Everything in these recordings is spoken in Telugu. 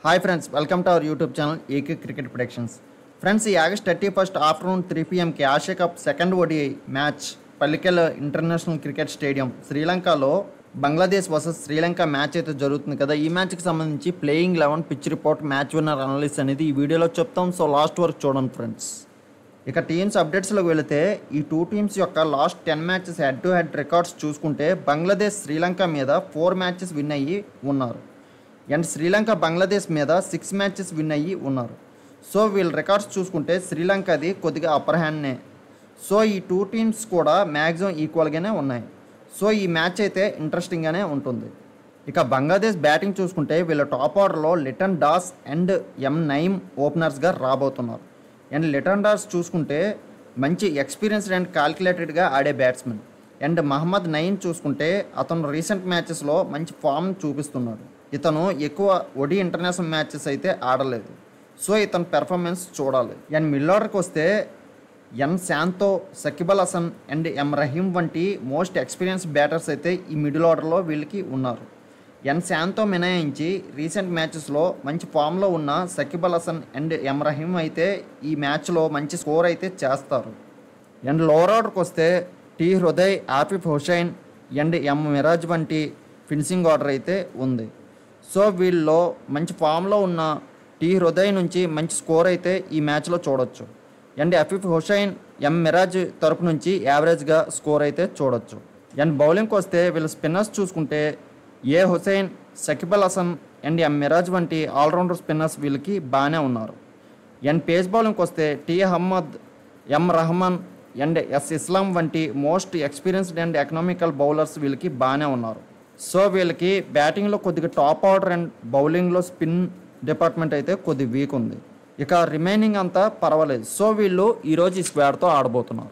hi friends welcome to our YouTube channel AK cricket productions friends ఈ August thirty first afternoon three పిఎంకి Asia cup second ODI match Pallekele international cricket stadium శ్రీలంకలో బంగ్లాదేశ్ వర్సెస్ శ్రీలంక మ్యాచ్ అయితే జరుగుతుంది కదా ఈ మ్యాచ్కి సంబంధించి playing eleven pitch report match winner analyst అనేది ఈ వీడియోలో చెప్తాం సో లాస్ట్ వరకు చూడండి ఫ్రెండ్స్ ఇక టీమ్స్ అప్డేట్స్లోకి వెళితే ఈ టూ టీమ్స్ యొక్క last ten matches head to head records చూసుకుంటే బంగ్లాదేశ్ శ్రీలంక మీద ఫోర్ మ్యాచెస్ విన్ అయ్యి ఉన్నారు అండ్ శ్రీలంక బంగ్లాదేశ్ మీద సిక్స్ మ్యాచెస్ విన్ అయ్యి ఉన్నారు సో వీళ్ళ రికార్డ్స్ చూసుకుంటే శ్రీలంకది కొద్దిగా అప్పర్ హ్యాండ్నే సో ఈ టూ టీమ్స్ కూడా మ్యాక్సిమం ఈక్వల్గానే ఉన్నాయి సో ఈ మ్యాచ్ అయితే ఇంట్రెస్టింగ్గానే ఉంటుంది ఇక బంగ్లాదేశ్ బ్యాటింగ్ చూసుకుంటే వీళ్ళ టాప్ ఆర్డర్లో లిటన్ డాస్ అండ్ ఎం నైమ్ ఓపెనర్స్గా రాబోతున్నారు అండ్ లిటన్ డాస్ చూసుకుంటే మంచి ఎక్స్పీరియన్స్డ్ అండ్ కాల్కులేటెడ్గా ఆడే బ్యాట్స్మెన్ అండ్ మహమ్మద్ నయీం చూసుకుంటే అతను రీసెంట్ మ్యాచెస్లో మంచి ఫామ్ చూపిస్తున్నాడు ఇతను ఎక్కువ ఒడి ఇంటర్నేషనల్ మ్యాచెస్ అయితే ఆడలేదు సో ఇతని పెర్ఫార్మెన్స్ చూడాలి అండ్ మిడ్ ఆర్డర్కి వస్తే N Shanto Shakib al Hasan and M Rahim వంటి మోస్ట్ ఎక్స్పీరియన్స్ బ్యాటర్స్ అయితే ఈ మిడిల్ ఆర్డర్లో వీళ్ళకి ఉన్నారు ఎన్ శాంతో మినహాయించి రీసెంట్ మ్యాచెస్లో మంచి ఫామ్లో ఉన్న సకిబల్ హసన్ అండ్ ఎం రహీం అయితే ఈ మ్యాచ్లో మంచి స్కోర్ అయితే చేస్తారు అండ్ లోవర్ ఆర్డర్కి వస్తే T Hridoy Afif Hossain and M Miraz వంటి ఫినిషింగ్ ఆర్డర్ అయితే ఉంది సో వీళ్ళలో మంచి ఫామ్లో ఉన్న టీ హృదయ్ నుంచి మంచి స్కోర్ అయితే ఈ మ్యాచ్లో చూడొచ్చు అండ్ అఫీఫ్ హుసైన్ ఎం మిరాజ్ తరపు నుంచి యావరేజ్గా స్కోర్ అయితే చూడొచ్చు అండ్ బౌలింగ్కి వస్తే వీళ్ళ స్పిన్నర్స్ చూసుకుంటే A Hossain Shakib al Hasan and M Miraz వంటి ఆల్రౌండర్ స్పిన్నర్స్ వీళ్ళకి బాగానే ఉన్నారు అండ్ పేస్ బౌలింగ్కి వస్తే T Ahmed M Rahman and S Islam వంటి most experienced and economical bowlers వీళ్ళకి బాగానే ఉన్నారు సో వీళ్ళకి బ్యాటింగ్లో కొద్దిగా టాప్ ఆర్డర్ అండ్ బౌలింగ్లో స్పిన్ డిపార్ట్మెంట్ అయితే కొద్ది వీక్ ఉంది ఇక రిమైనింగ్ అంతా పర్వాలేదు సో వీళ్ళు ఈరోజు ఈ స్క్వాడ్తో ఆడబోతున్నారు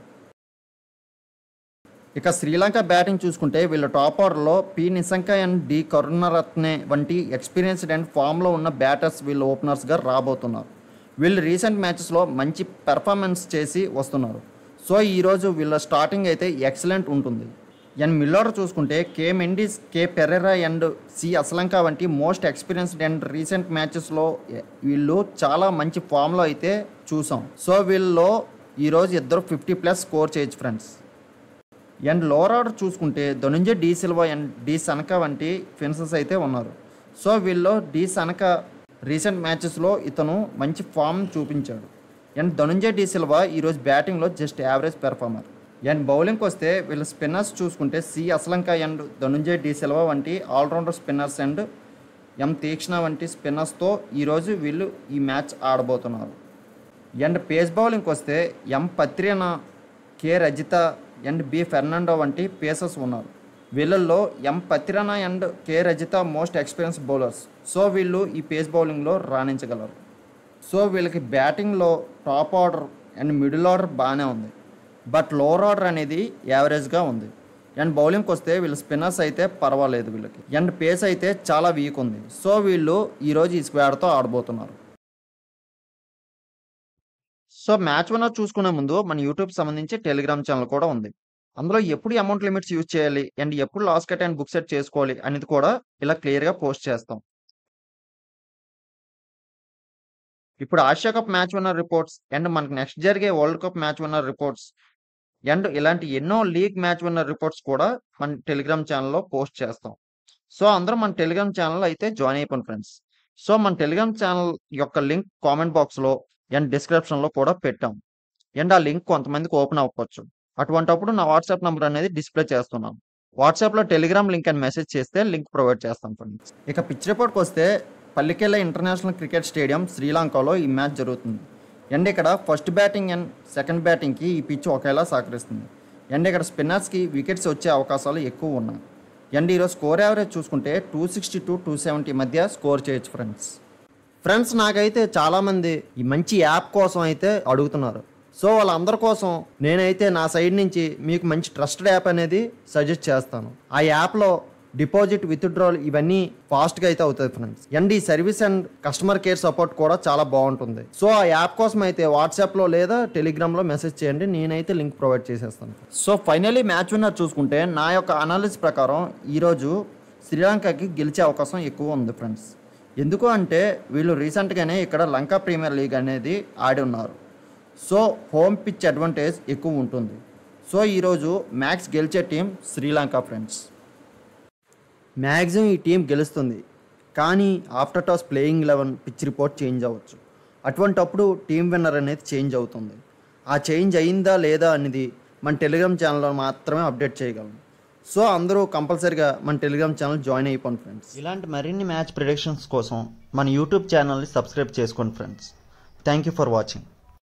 ఇక శ్రీలంక బ్యాటింగ్ చూసుకుంటే వీళ్ళ టాప్ ఆర్డర్లో P Nissanka and D Karunaratne వంటి ఎక్స్పీరియన్స్డ్ అండ్ ఫామ్లో ఉన్న బ్యాటర్స్ వీళ్ళు ఓపెనర్స్గా రాబోతున్నారు వీళ్ళు రీసెంట్ మ్యాచెస్లో మంచి పెర్ఫార్మెన్స్ చేసి వస్తున్నారు సో ఈరోజు వీళ్ళ స్టార్టింగ్ అయితే ఎక్సలెంట్ ఉంటుంది అండ్ మిల్లర్ చూసుకుంటే K Mendis K Perera and C Asalanka వంటి మోస్ట్ ఎక్స్పీరియన్స్డ్ అండ్ రీసెంట్ మ్యాచెస్లో వీళ్ళు చాలా మంచి ఫామ్లో అయితే చూసాం సో వీళ్ళలో ఈరోజు ఇద్దరు ఫిఫ్టీ ప్లస్ స్కోర్ చేయొచ్చు ఫ్రెండ్స్ అండ్ లోవర్ ఆర్డర్ చూసుకుంటే ధనుంజయ్ డి సిల్వా అండ్ డి సనక వంటి ఫినిషర్స్ అయితే ఉన్నారు సో వీళ్ళు డి సనక రీసెంట్ మ్యాచెస్లో ఇతను మంచి ఫామ్ చూపించాడు అండ్ ధనుంజయ్ డి సిల్వా ఈరోజు బ్యాటింగ్లో జస్ట్ యావరేజ్ పెర్ఫార్మర్ అండ్ బౌలింగ్కి వస్తే వీళ్ళ స్పిన్నర్స్ చూసుకుంటే సి అస్లంక అండ్ ధనుంజయ్ డి సిల్వా వంటి allrounder spinners and M Theekshana వంటి స్పిన్నర్స్తో ఈరోజు వీళ్ళు ఈ మ్యాచ్ ఆడబోతున్నారు అండ్ పేస్ బౌలింగ్కి వస్తే M Pathirana K Rajitha and B Fernando వంటి పేసర్స్ ఉన్నారు వీళ్ళల్లో M Pathirana and K Rajitha most experience bowlers so వీళ్ళు ఈ పేస్ బౌలింగ్లో రాణించగలరు సో వీళ్ళకి బ్యాటింగ్లో top order and middle order బాగానే ఉంది బట్ లోవర్ ఆర్డర్ అనేది యావరేజ్గా ఉంది అండ్ బౌలింగ్కి వస్తే వీళ్ళ స్పిన్నర్స్ అయితే పర్వాలేదు వీళ్ళకి అండ్ పేస్ అయితే చాలా వీక్ ఉంది సో వీళ్ళు ఈరోజు ఈ స్క్వాడ్తో ఆడబోతున్నారు సో మ్యాచ్ విన్నర్ చూసుకునే ముందు మన యూట్యూబ్ సంబంధించి టెలిగ్రామ్ ఛానల్ కూడా ఉంది అందులో ఎప్పుడు అమౌంట్ లిమిట్స్ యూజ్ చేయాలి అండ్ ఎప్పుడు loss cut and book set చేసుకోవాలి అనేది కూడా ఇలా క్లియర్గా పోస్ట్ చేస్తాం ఇప్పుడు Asia cup match winner reports and మనకి నెక్స్ట్ జరిగే world cup match winner reports and ఇలాంటి ఎన్నో లీగ్ మ్యాచ్ విన్నర్ రిపోర్ట్స్ కూడా మన టెలిగ్రామ్ ఛానల్లో పోస్ట్ చేస్తాం సో అందరూ మన టెలిగ్రామ్ ఛానల్ అయితే జాయిన్ అయిపోయింది ఫ్రెండ్స్ సో మన టెలిగ్రామ్ ఛానల్ యొక్క లింక్ కామెంట్ బాక్స్లో అండ్ డిస్క్రిప్షన్లో కూడా పెట్టాం అండ్ ఆ లింక్ కొంతమందికి ఓపెన్ అవ్వచ్చు అటువంటప్పుడు నా వాట్సాప్ నెంబర్ అనేది డిస్ప్లే చేస్తున్నాం వాట్సాప్లో టెలిగ్రామ్ లింక్ అని మెసేజ్ చేస్తే లింక్ ప్రొవైడ్ చేస్తాం ఫ్రెండ్స్ ఇక పిచ్ రిపోర్ట్కి వస్తే పల్లికెళ్ళ ఇంటర్నేషనల్ క్రికెట్ స్టేడియం శ్రీలంకలో ఈ మ్యాచ్ జరుగుతుంది అండ్ ఇక్కడ ఫస్ట్ బ్యాటింగ్ అండ్ సెకండ్ బ్యాటింగ్కి ఈ పిచ్ ఒకేలా సహకరిస్తుంది అండ్ ఇక్కడ స్పిన్నర్స్కి వికెట్స్ వచ్చే అవకాశాలు ఎక్కువ ఉన్నాయి అండ్ ఈరోజు స్కోర్ యావరేజ్ చూసుకుంటే two sixty to two seventy మధ్య స్కోర్ చేయొచ్చు ఫ్రెండ్స్ ఫ్రెండ్స్ నాకైతే చాలామంది ఈ మంచి యాప్ కోసం అయితే అడుగుతున్నారు సో వాళ్ళందరి కోసం నేనైతే నా సైడ్ నుంచి మీకు మంచి ట్రస్టెడ్ యాప్ అనేది సజెస్ట్ చేస్తాను ఆ యాప్లో డిపాజిట్ విత్డ్రాల్ ఇవన్నీ ఫాస్ట్గా అయితే అవుతాయి ఫ్రెండ్స్ అండ్ ఈ service and customer care support కూడా చాలా బాగుంటుంది సో ఆ యాప్ కోసం అయితే వాట్సాప్లో లేదా టెలిగ్రామ్లో మెసేజ్ చేయండి నేనైతే లింక్ ప్రొవైడ్ చేసేస్తాను సో ఫైనలీ మ్యాచ్ విన్నర్ చూసుకుంటే నా యొక్క అనాలిసిస్ ప్రకారం ఈరోజు శ్రీలంకకి గెలిచే అవకాశం ఎక్కువ ఉంది ఫ్రెండ్స్ ఎందుకు అంటే వీళ్ళు రీసెంట్గానే ఇక్కడ లంకా ప్రీమియర్ లీగ్ అనేది ఆడి ఉన్నారు సో హోమ్ పిచ్ అడ్వాంటేజ్ ఎక్కువ ఉంటుంది సో ఈరోజు మ్యాక్స్ గెలిచే టీం శ్రీలంక ఫ్రెండ్స్ మ్యాక్సిమం ఈ టీం గెలుస్తుంది కానీ after toss playing eleven pitch report change అవ్వచ్చు అటువంటప్పుడు టీం విన్నర్ అనేది చేంజ్ అవుతుంది ఆ చేంజ్ అయిందా లేదా అనేది మన టెలిగ్రామ్ ఛానల్లో మాత్రమే అప్డేట్ చేయగలం సో అందరూ కంపల్సరీగా మన టెలిగ్రామ్ ఛానల్ జాయిన్ అయిపోండి ఫ్రెండ్స్ ఇలాంటి మరిన్ని మ్యాచ్ ప్రిడిక్షన్స్ కోసం మన యూట్యూబ్ ఛానల్ని సబ్స్క్రైబ్ చేసుకోండి friends thank you for watching